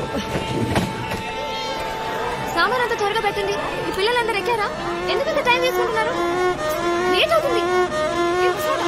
సామాన్ అంతా త్వరగా పెట్టండి ఈ పిల్లలందరూ ఎక్కారా ఎందుకంత టైం తీసుకుంటున్నారు లేట్ అవుతుంది ఏ, వస్తారా?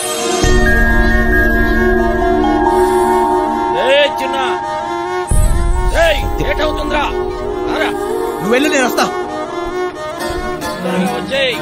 ఏ చిన్న ఏయ్ లేట్ అవుతుందిరా రారా నువ్వు వెళ్ళు నేను వస్తా త్వరగా వచ్చేయ్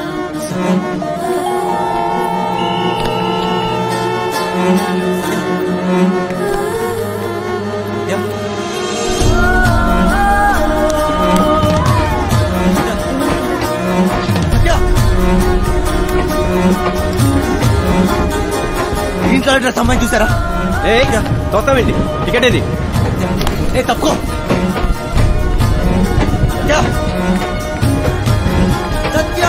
గ్రీన్ కలర్ డ్రెస్ అమ్మాయి చూసారా ఏ చూస్తామేంటి టికెట్ ఏది ఏ తప్పుకో సత్య సత్య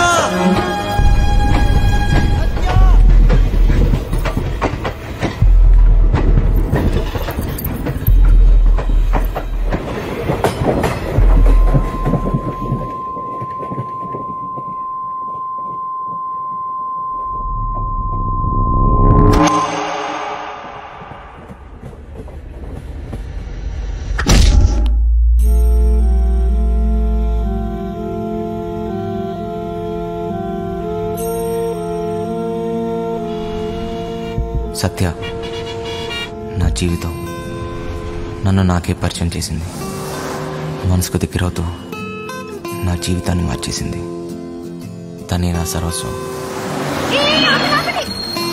సత్య నా జీవితం నన్ను నాకే పరిచయం చేసింది మనసుకు దగ్గరవుతూ నా జీవితాన్ని మార్చేసింది తనే నా సర్వస్వం ఏ, ఆపండి, ఆపండి.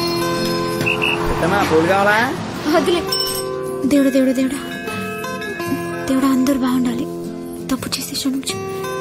పూలు కావాలా వదిలే దేవుడు దేవుడు దేవుడా దేవుడా అందరూ బాగుండాలి తప్పు చేసి క్షమించు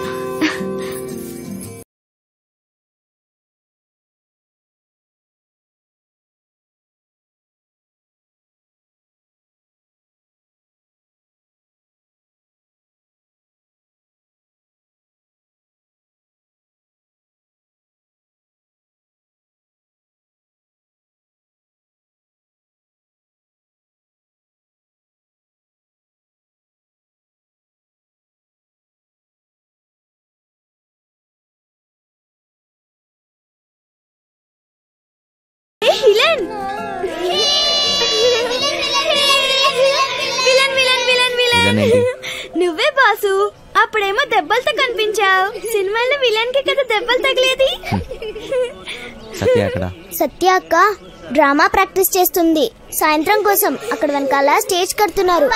ఏ, హిలన్ villain villain villain villain villain ఏంటి? నువ్వే బాసు అప్పుడేమో దెబ్బలతో కనిపించావు సినిమాలో విలన్ కి కదా దెబ్బలు తగిలేది సత్య అక్కడ సత్య అక్క డ్రామా ప్రాక్టీస్ చేస్తుంది సాయంత్రం కోసం అక్కడ వెనకాల స్టేజ్ కడుతున్నారు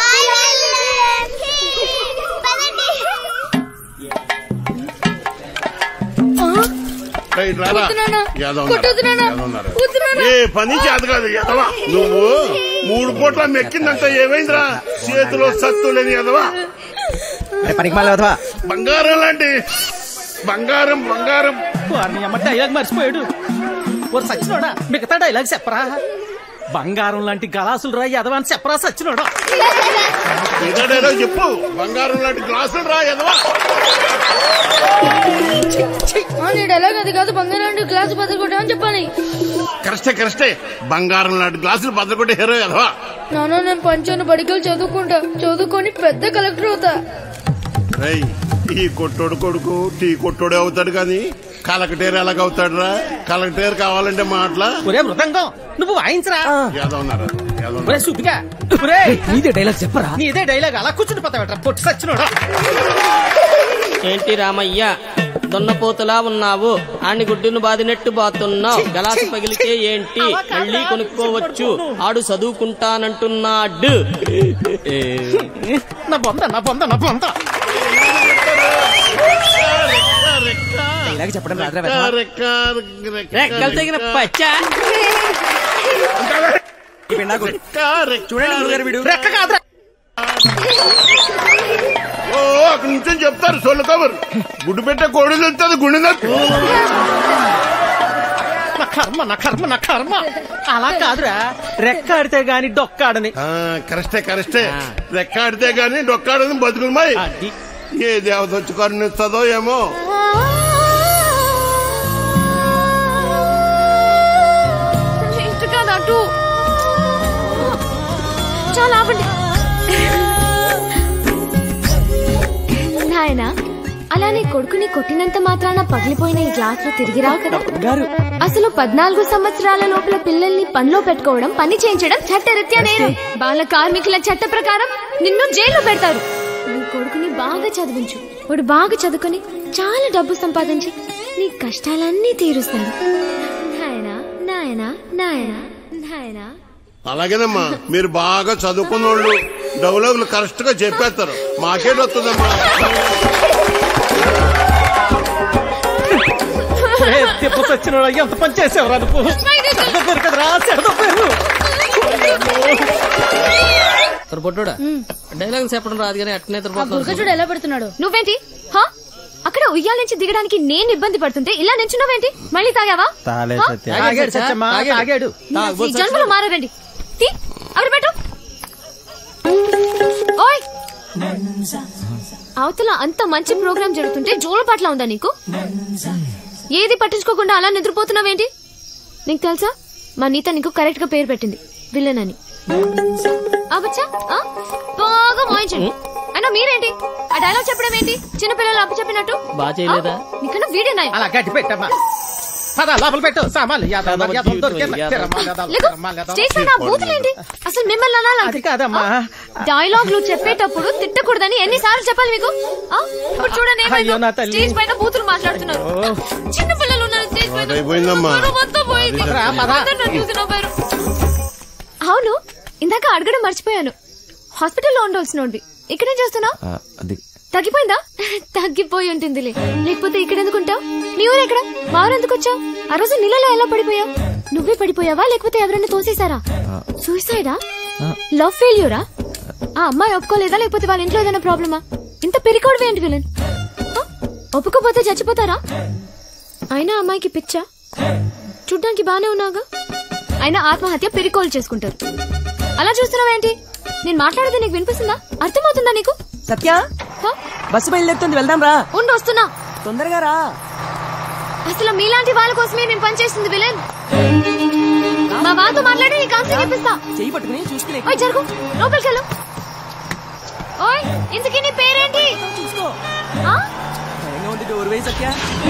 రైట్ రారా. వద్దు నాన్న. యాదవ్ కొట్టొద్దు నాన్న. యాదవ్ ఉన్నారు. వద్దు నాన్న. ఏ పని చేత కాదు ఎదవా నువ్వు మూడు కోట్ల మెక్కిందంతా ఏమైందిరా చేతిలో సత్తు లేని ఎదవా పనికి మళ్ళీ వదవా బంగారం లాంటి బంగారం బంగారం వారిని అమ్మ డైలాగ్ మర్చిపోయాడు ఓ సచ్చినోడా మిగతా డైలాగ్ చెప్పరా బంగారం లాంటి గలాసులు రా యదవా అని చెప్పరా సచ్చినోడా ఏదో చెప్పు బంగారం లాంటి గ్లాసులు రా ఎదవా నీ డైలాగ్ అది కాదు బంగారం గ్లాస్ బదులు కొట్టామని చెప్పాలి కరెస్టే కరెస్టే బంగారం లాంటి గ్లాసులు బద్దకొట్టే హీరో ఎదవా నాన్న నేను పంచాను బడికలు చదువుకుంటా చదువుకొని పెద్ద కలెక్టర్ అవుతా రేయ్ ఈ కొట్టోడు కొడుకు టీ కొట్టోడే అవుతాడు కానీ కలెక్టేర్ ఎలాగవుతాడు రా కలెక్టేర్ కావాలంటే మాటల ఒరే మృదంగం నువ్వు వాయించరా యాదవ్ ఉన్నారు యాదవ్ ఉన్నారు. ఒరే సుద్దిగా ఒరే నీదే డైలాగ్ చెప్పరా నీదే డైలాగ్ అలా కూర్చుని పోతావట్రా పొట్టి సచ్చినోడా ఏంటి రామయ్య దున్నపోతులా ఉన్నావు ఆని గుడ్డును బాదినట్టు బాతున్నావు గలాసు పగిలితే ఏంటి మళ్ళీ కొనుక్కోవచ్చు ఆడు చదువుకుంటానంటున్నాడు ఏ, నా బొంద నా బొంద నా బొంద డైలాగ్ చెప్పడం రాదురా రెక్క, వెధవా. రెక్క, రెక్క, రెక్కలు తెగిన పచ్చ ఈ పిండాకు. రెక్క, రెక్క, చూడండి గురుగారు వీడు రెక్క కాదురా ఓ అక్కడి నుంచి చెప్తారు సొల్లు కబురు గుడ్డు పెట్టే కోడి తెలుస్తుంది గుండె నొప్పి. నా కర్మ నా కర్మ నా కర్మ అలా కాదురా రెక్క ఆడితే గాని డొక్కాడని ఆ కరెస్టే కరెస్టే రెక్క ఆడితే గాని డొక్కాడని బతుకులమాయి అది ఏ దేవత వచ్చి కరుణిస్తుందో ఏమో ఇటు కాదు అటు చాలా ఆపండి నాయనా అలానే కొడుకుని కొట్టినంత మాత్రాన పగిలిపోయిన ఈ గ్లాసులు తిరిగి రావు కదా అసలు పద్నాలుగు సంవత్సరాల లోపల పిల్లల్ని పనిలో పెట్టుకోవడం పని చేయించడం చట్టరీత్యా నేరం బాల కార్మికుల చట్ట ప్రకారం నిన్ను జైల్లో పెడతారు నీ కొడుకుని బాగా చదివించు వాడు బాగా చదువుకొని చాలా డబ్బు సంపాదించి నీ కష్టాలన్నీ తీరుస్తాడు నాయనా నాయనా నాయనా నాయనా అలాగేనమ్మా మీరు బాగా చదువుకున్న వాళ్ళు డైలాగులు కరెక్ట్ గా చెప్పేస్తారు మాకేం వస్తుందమ్మా తిప్ప సచ్చిన ఎంత పని చేసేవరా నువ్వు దొరకదురా చెడదొప్పారు పొట్టోడా డైలాగ్ చెప్పడం రాదు కానీ అట్నే చూడు ఎలా పడుతున్నాడు నువ్వేంటి హా అక్కడ ఉయ్యాల నుంచి దిగడానికి నేను ఇబ్బంది పడుతుంటే ఇలా నించున్నావేంటి మళ్ళీ తాగావా తాలే హా? సత్య తాగాడు సత్యమ్మా తాగాడు ఈ జన్మలో మారారండి తీ అక్కడ పెట్టు ఓయ్ అవతల అంత మంచి ప్రోగ్రామ్ జరుగుతుంటే జోల పట్ల ఉందా నీకు ఏది పట్టించుకోకుండా అలా నిద్రపోతున్నావేంటి నీకు తెలుసా మా నీత నీకు కరెక్ట్ గా పేరు పెట్టింది విలన్ అని ఆ బచ్చా ఆ? బాగా మోయించండి అయినా మీరేంటి ఆ డైలాగ్ చెప్పడం ఏంటి చిన్నపిల్లలు అప్పు చెప్పినట్టు బాగా చేయలేదా నీకన్నా వీడియో నాయం అలా గట్టి పెట్టమ్మా పద లోపల పెట్టు సామాన్లు యాదవ్ యాదవ్ దొరికేలా. తిరమాల యాదవ్, లేకు తిరమాల యాదవ్. స్టేజ్ పైన బూతులేంటి అసలు మిమ్మల్ని అనాలా అది కాదమ్మా డైలాగ్లు చెప్పేటప్పుడు తిట్టకూడదని ఎన్నిసార్లు చెప్పాలి మీకు ఆ? ఇప్పుడు చూడండి ఏమైందో. అయ్యో, నా తల్లి. స్టేజ్ పైన బూతులు మాట్లాడుతున్నారు చిన్న పిల్లలు ఉన్నారు స్టేజ్ పైన అయిపోయిందమ్మా గొడవ మొత్తం పోయింది. రా, పద. అందరూ నన్ను చూసి నవ్వారు. అవును ఇందాక అడగడం మర్చిపోయాను హాస్పిటల్లో ఉండాల్సిన ఇక్కడేం చేస్తున్నావు ఆ, అది తగ్గిపోయిందా తగ్గిపోయి ఉంటుందిలే లేకపోతే ఇక్కడ ఎందుకుంటావు నీ ఊరు ఎక్కడ మా ఊరు ఎందుకు వచ్చావు ఆ రోజు నీళ్ళలో ఎలా పడిపోయావు నువ్వే పడిపోయావా లేకపోతే ఎవరైనా తోసేశారా సూసైడా లవ్ ఫెయిల్యూరా ఆ అమ్మాయి ఒప్పుకోలేదా లేకపోతే వాళ్ళ ఇంట్లో ఏదైనా ప్రాబ్లమా ఇంత పెరికోవడం ఏంటి విలన్ ఆ? ఒప్పుకోపోతే చచ్చిపోతారా అయినా అమ్మాయికి పిచ్చా చూడ్డానికి బానే ఉన్నావుగా అయినా ఆత్మహత్య పెరికోలు చేసుకుంటారు అలా చూస్తున్నావేంటి నేను మాట్లాడేది నీకు వినిపిస్తుందా అర్థమవుతుందా నీకు సత్య హ? బస్సు బయలుదేరుతుంది వెళ్దాం రా ఉండు వస్తున్నా తొందరగా రా అసలు మీలాంటి వాళ్ళ కోసమే నేను పనిచేస్తుంది విలన్ మా వాళ్ళతో మాట్లాడి నీ కౌన్సిలింగ్ ఇప్పిస్తా చెయ్యి పట్టుకుని చూసుకునే ఓయ్ జరుగు లోపలికి వెళ్ళు ఓయ్ ఇంతకీ నీ పేరేంటి చూసుకో ఆ? భయంగా ఉంది డోర్ వేయి సత్య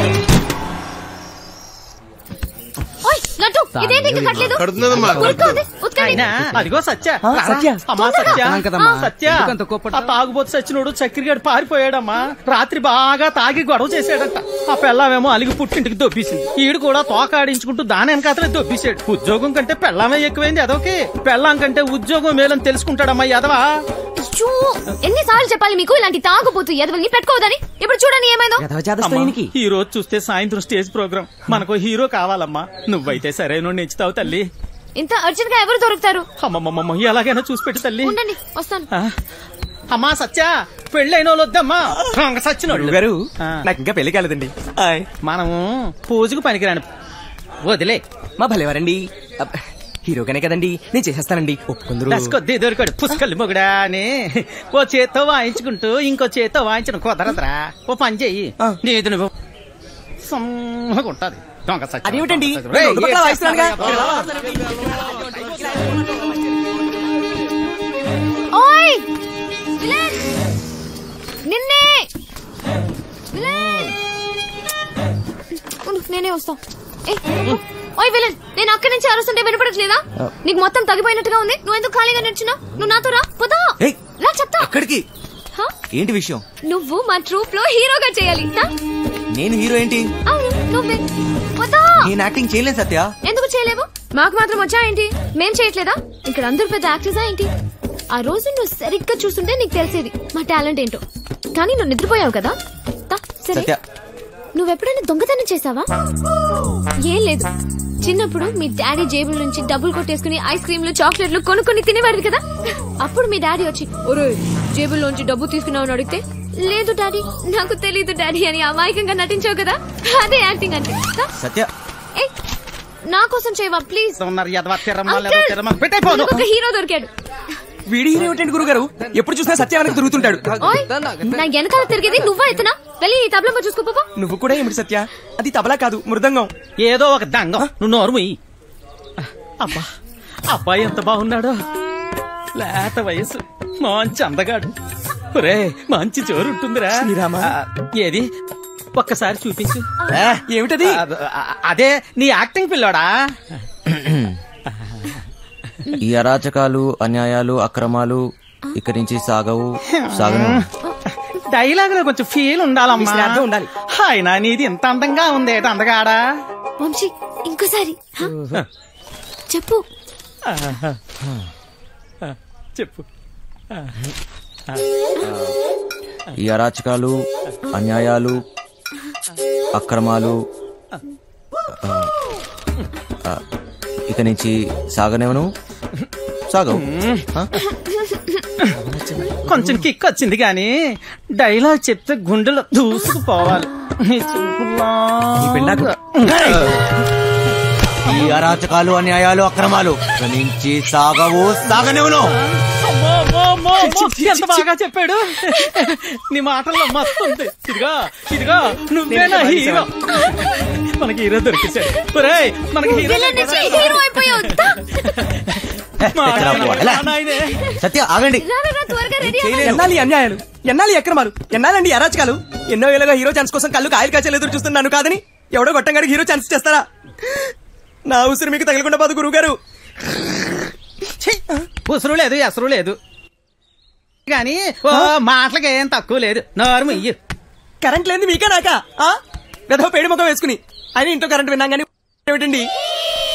ఓయ్ లడ్డు ఇదేంటి ఇంకా కట్టలేదు కడుతున్నదమ్మా ఉరుకు ఉంది, ఉతకండి. అయినా అదిగో సత్య ఆ, రారా. సత్య. అమ్మా సత్య అన్నాం కదమ్మా. సత్య ఎందుకంత కోప్పడతావ్? ఆ తాగుబోతు సచ్చినోడు చక్కెరగాడు పారిపోయాడమ్మా రాత్రి బాగా తాగి గొడవ చేశాడంట ఆ పెళ్ళామేమో అలిగి పుట్టింటికి దొబ్బేసింది ఈడు కూడా తోకాడించుకుంటూ దాని వెనకాతలే దొబ్బేశాడు ఉద్యోగం కంటే పెళ్ళామే ఎక్కువైంది అదొకే పెళ్ళాం కంటే ఉద్యోగం మేలని తెలుసుకుంటాడమ్మా యదవా అయ్యో, ఎన్నిసార్లు చెప్పాలి మీకు ఇలాంటి తాగుబోతు ఎదవల్ని పెట్టుకోవద్దని ఇప్పుడు చూడండి ఏమైందో యథవ చేదస్తో ఈయనకి ఈ రోజు చూస్తే సాయంత్రం స్టేజ్ ప్రోగ్రామ్ మనకు హీరో కావాలమ్మా నువ్వైతే సరైన నెచ్చుతావు తల్లి ఇంత అర్జెంట్ గా ఎవరు దొరుకుతారు అమ్మమ్మమ్మ ఎలాగైనా చూసి పెట్టు తల్లి ఉండండి వస్తాను ఆ? అమ్మా సత్య పెళ్ళైన వాళ్ళు వద్దమ్మా దొంగ సచ్చినోళ్ళు గారు ఆ. నాకు ఇంకా పెళ్లి కాలేదండి హాయ్. మనము పూజకు పనికిరాను వదిలే మా భలేవారండి అబ్బ, హీరోగానే కదండి నేను చేసేస్తానండి ఒప్పుకుందరు దశకొద్ది దొరికాడు పుష్కల్లి మొగుడా అని ఓ చేత్తో వాయించుకుంటూ ఇంకో చేత్తో వాయించిన కుదరదురా ఓ పని చెయ్యి ఆ. నీది నువ్వు సమ్మగా ఉంటది దొంగ సచ్చిన అదేమిటండి రేయ్, రెండు పక్కల ఏ వాయిస్తున్నానుగా. ఓయ్ విలన్ నిన్నే విలన్ ఉండు, నేనే వస్తా ఏ, ఓయ్ విలన్ నేను అక్కడి నుంచి అరుస్తుంటే వినపడట్లేదా నీకు మొత్తం తగ్గిపోయినట్టుగా ఉంది నువ్వు ఎందుకు ఖాళీగా నిల్చున్నావు నువ్వు నాతో రా పోదా ఏయ్. రా చెప్తా ఎక్కడికి హ? ఏంటి విషయం నువ్వు మా ట్రూప్ లో హీరోగా చేయాలి రా. నేను హీరో ఏంటి అవును నువ్వే పోదా నేను యాక్టింగ్ చేయలేను సత్య ఎందుకు చేయలేవు మాకు మాత్రం వచ్చా ఏంటి మేం చేయట్లేదా ఇక్కడ అందరూ పెద్ద యాక్టర్సా ఏంటి ఆ రోజు నువ్వు సరిగ్గా చూస్తుంటే నీకు తెలిసేది మా టాలెంట్ ఏంటో కానీ నువ్వు నిద్రపోయావు కదా తా, సరే సత్య నువ్వెప్పుడైనా దొంగతనం చేసావా ఏం లేదు చిన్నప్పుడు మీ డాడీ జేబుల నుంచి డబ్బులు కొట్టేసుకుని ఐస్ క్రీమ్లు చాక్లెట్లు కొనుక్కొని తినేవాడు కదా అప్పుడు మీ డాడీ వచ్చి ఒరే జేబుల్లోంచి డబ్బు తీసుకున్నావు అని అడిగితే లేదు డాడీ నాకు తెలీదు డాడీ అని అమాయకంగా నటించావు కదా అదే యాక్టింగ్ అంటే తా, సత్య ఏయ్, నా కోసం చేయవా ప్లీజ్ ఉన్నారు యదవ తిరమ్మ అంకుల్, లేదో తిరమ్మ పెట్టైపోను మనకు ఒక హీరో దొరికాడు వీడి హీరో ఏమిటండి గురుగారు ఎప్పుడు చూసినా సత్య వెనక తిరుగుతుంటాడు ఓయ్ నా వెనకాల తిరిగేది నువ్వా ఎత్తునా వెళ్ళి ఈ తబలమ్మ చూసుకో పాపా నువ్వు కూడా ఏమిటి సత్య అది తబలా కాదు మృదంగం ఏదో ఒక దంగం నువ్వు నోరు ముయ్యి అబ్బా అబ్బాయి ఎంత బాగున్నాడో లేత వయసు మంచి అందగాడు ఒరే మంచి జోరు ఉంటుందిరా శ్రీరామ. ఆ, ఏది ఒక్కసారి చూపించు ఏ, ఏమిటది ఆ, ఆ, అదే నీ యాక్టింగ్ పిల్లోడా ఈ అరాచకాలు అన్యాయాలు అక్రమాలు ఇక్కడి నుంచి సాగవు సాగను డైలాగ్ లో కొంచెం ఫీల్ ఉండాలమ్మా మీ శ్రద్ధ ఉండాలి. అయినా నీది ఇంత అందంగా ఉంది ఏట అందగాడా వంశీ ఇంకోసారి హ? చెప్పు చెప్పు ఈ అరాచకాలు అన్యాయాలు అక్రమాలు ఆ, ఆ, ఇక నుంచి సాగనేవను సాగవు ఆ? కొంచెం కిక్ వచ్చింది కానీ డైలాగ్ చెప్తే గుండెలో దూసుకుపోవాలి నీ చూపులా ఈ పిండాకు. ఈ అరాచకాలు అన్యాయాలు అక్రమాలు ఇక నుంచి సాగవు సాగనేవను అమ్మో, అమ్మో, అమ్మో, అమ్మో, ఎంత బాగా చెప్పాడు నీ మాటల్లో మస్తు ఉంది ఇదిగా ఇదిగా నువ్వే నా హీరో మనకి హీరో దొరికేశాడు ఒరేయ్, మనకి హీరో విలన్ నుంచి హీరో అయిపోయావు దా. మా ఎక్కడా పో, ఎలా? నాయనే. సత్య ఆగండి రా, రా, రా, త్వరగా రెడీ అవ్వండి. ఎన్నాలి అన్యాయాలు ఎన్నాలి అక్రమాలు ఎన్నాలండి ఈ అరాచకాలు ఎన్నో ఏళ్ళగా హీరో ఛాన్స్ కోసం కళ్ళు కాయలు కాచేలు ఎదురు చూస్తున్నాను కాదని ఎవడో గొట్టంగాడికి హీరో ఛాన్స్ చేస్తారా నా ఉసిరి మీకు తగలకుండా పోదు గురువు గారు ఛీ, ఉసురు లేదు ఎసరు లేదు కానీ ఓ మాటలకి ఏం తక్కువ లేదు నోరు ఇయ్యు కరెంట్ లేని మీకే నాకా ఆ? గదో పేడి ముఖం వేసుకుని అయినా ఇంట్లో కరెంట్ విన్నాం కానీ ఏమిటండి